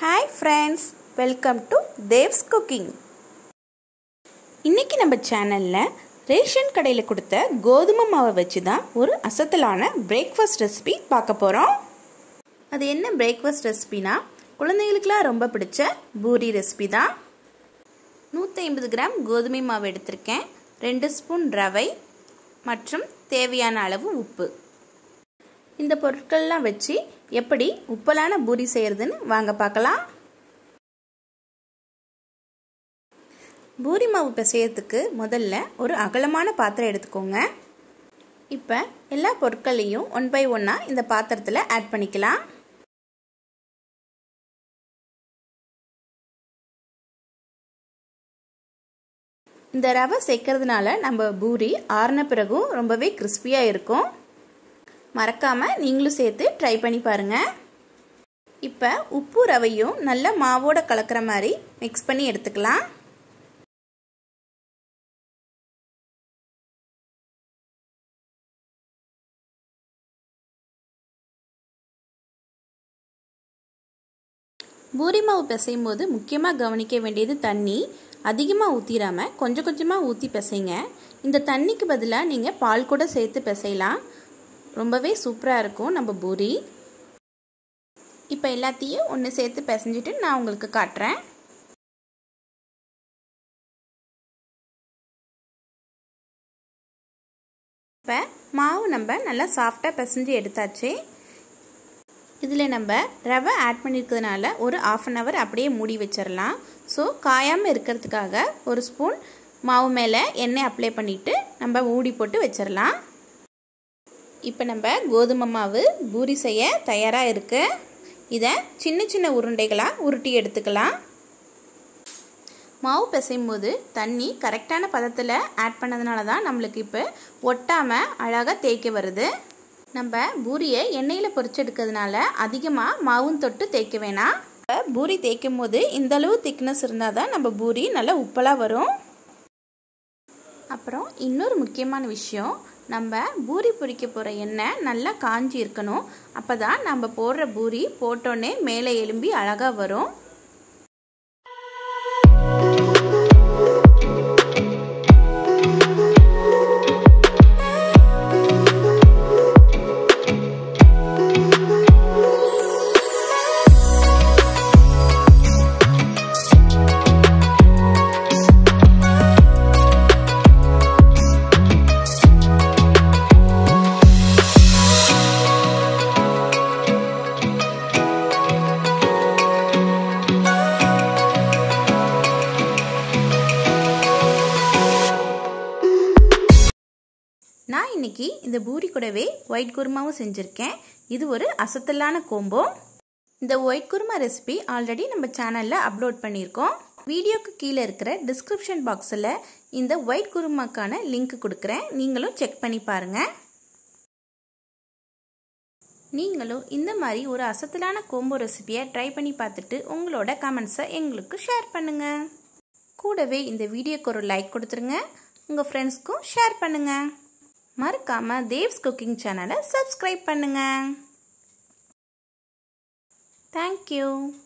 hi friends welcome to Dev's cooking இன்றைக்கி நம்ம சேனலில் ரேஷன் கடையில் கொடுத்த கோதுமை மாவை வச்சு தான் ஒரு அசத்தலான பிரேக்ஃபாஸ்ட் ரெசிபி பார்க்க போகிறோம் அது என்ன பிரேக்ஃபாஸ்ட் ரெசிபினா குழந்தைகளுக்கெலாம் ரொம்ப பிடிச்ச பூரி ரெசிபி தான் நூற்றி ஐம்பது கிராம் கோதுமை மாவு எடுத்திருக்கேன் ரெண்டு ஸ்பூன் ரவை மற்றும் தேவையான அளவு உப்பு இந்த பொருட்கள்லாம் வச்சு எப்படி உப்பலான பூரி செய்கிறதுன்னு வாங்க பார்க்கலாம் பூரி மாவு பிசையறதுக்கு முதல்ல ஒரு அகலமான பாத்திரம் எடுத்துக்கோங்க இப்போ எல்லா பொருட்களையும் ஒன் பை ஒன்னாக இந்த பாத்திரத்தில் ஆட் பண்ணிக்கலாம் இந்த ரவை சேர்க்கறதுனால நம்ம பூரி ஆறின பிறகும் ரொம்பவே கிறிஸ்பியாக இருக்கும் மறக்காமல் நீங்களும் சேர்த்து ட்ரை பண்ணி பாருங்கள் இப்போ உப்பு ரவையும் நல்லா மாவோட கலக்கிற மாதிரி மிக்ஸ் பண்ணி எடுத்துக்கலாம் பூரி மாவு பிசையும் போது முக்கியமாக கவனிக்க வேண்டியது தண்ணி அதிகமாக ஊற்றிடாமல் கொஞ்சம் கொஞ்சமாக ஊற்றி பிசைங்க இந்த தண்ணிக்கு பதிலாக நீங்கள் பால் கூட சேர்த்து பிசையலாம் ரொம்பவே சூப்பராக இருக்கும் நம்ம பூரி இப்போ எல்லாத்தையும் ஒன்று சேர்த்து பிசைஞ்சிட்டு நான் உங்களுக்கு காட்டுறேன் இப்போ மாவு நம்ம நல்லா சாஃப்டாக பிசைஞ்சு எடுத்தாச்சு இதில் நம்ம ரவை ஆட் பண்ணியிருக்கிறதுனால ஒரு ஆஃப் அன் ஹவர் அப்படியே மூடி வச்சிடலாம் ஸோ காயாமல் இருக்கிறதுக்காக ஒரு ஸ்பூன் மாவு மேலே எண்ணெய் அப்ளை பண்ணிவிட்டு நம்ம மூடி போட்டு வச்சிடலாம் இப்போ நம்ம கோதுமை மாவு பூரி செய்ய தயாராக இருக்குது இதை சின்ன சின்ன உருண்டைகளாக உருட்டி எடுத்துக்கலாம் மாவு பிசையும் போது தண்ணி கரெக்டான பதத்தில் ஆட் பண்ணதுனால தான் நம்மளுக்கு இப்போ ஒட்டாமல் அழகாக தேய்க்க வருது நம்ம பூரியை எண்ணெயில் பொரிச்செடுக்கிறதுனால அதிகமாக மாவும் தொட்டு தேய்க்க வேணாம் பூரி தேய்க்கும் போது இந்தளவு திக்னஸ் இருந்தால் தான் நம்ம பூரி நல்லா உப்பலாக வரும் அப்புறம் இன்னொரு முக்கியமான விஷயம் நம்ம பூரி பொரிக்க போகிற எண்ணெய் நல்லா காஞ்சி இருக்கணும் அப்போ தான் நம்ம போடுற பூரி போட்டோன்னே மேலே எலும்பி அழகாக வரும் நான் இன்னைக்கு இந்த பூரி கூடவே ஒயிட் குருமாவும் செஞ்சுருக்கேன் இது ஒரு அசத்தலான கோம்போ இந்த ஒயிட் குருமா ரெசிபி ஆல்ரெடி நம்ம சேனலில் அப்லோட் பண்ணியிருக்கோம் வீடியோக்கு கீழே இருக்கிற டிஸ்கிரிப்ஷன் பாக்ஸில் இந்த ஒயிட் குருமாக்கான லிங்க் கொடுக்குறேன் நீங்களும் செக் பண்ணி பாருங்கள் நீங்களும் இந்த மாதிரி ஒரு அசத்தலான கோம்போ ரெசிபியை ட்ரை பண்ணி பார்த்துட்டு உங்களோட கமெண்ட்ஸை எங்களுக்கு ஷேர் பண்ணுங்கள் கூடவே இந்த வீடியோக்கு ஒரு லைக் கொடுத்துருங்க உங்கள் ஃப்ரெண்ட்ஸ்க்கும் ஷேர் பண்ணுங்கள் மறக்காமல் தேவ்ஸ் குக்கிங் சேனலை சப்ஸ்கிரைப் பண்ணுங்கள் தேங்க்யூ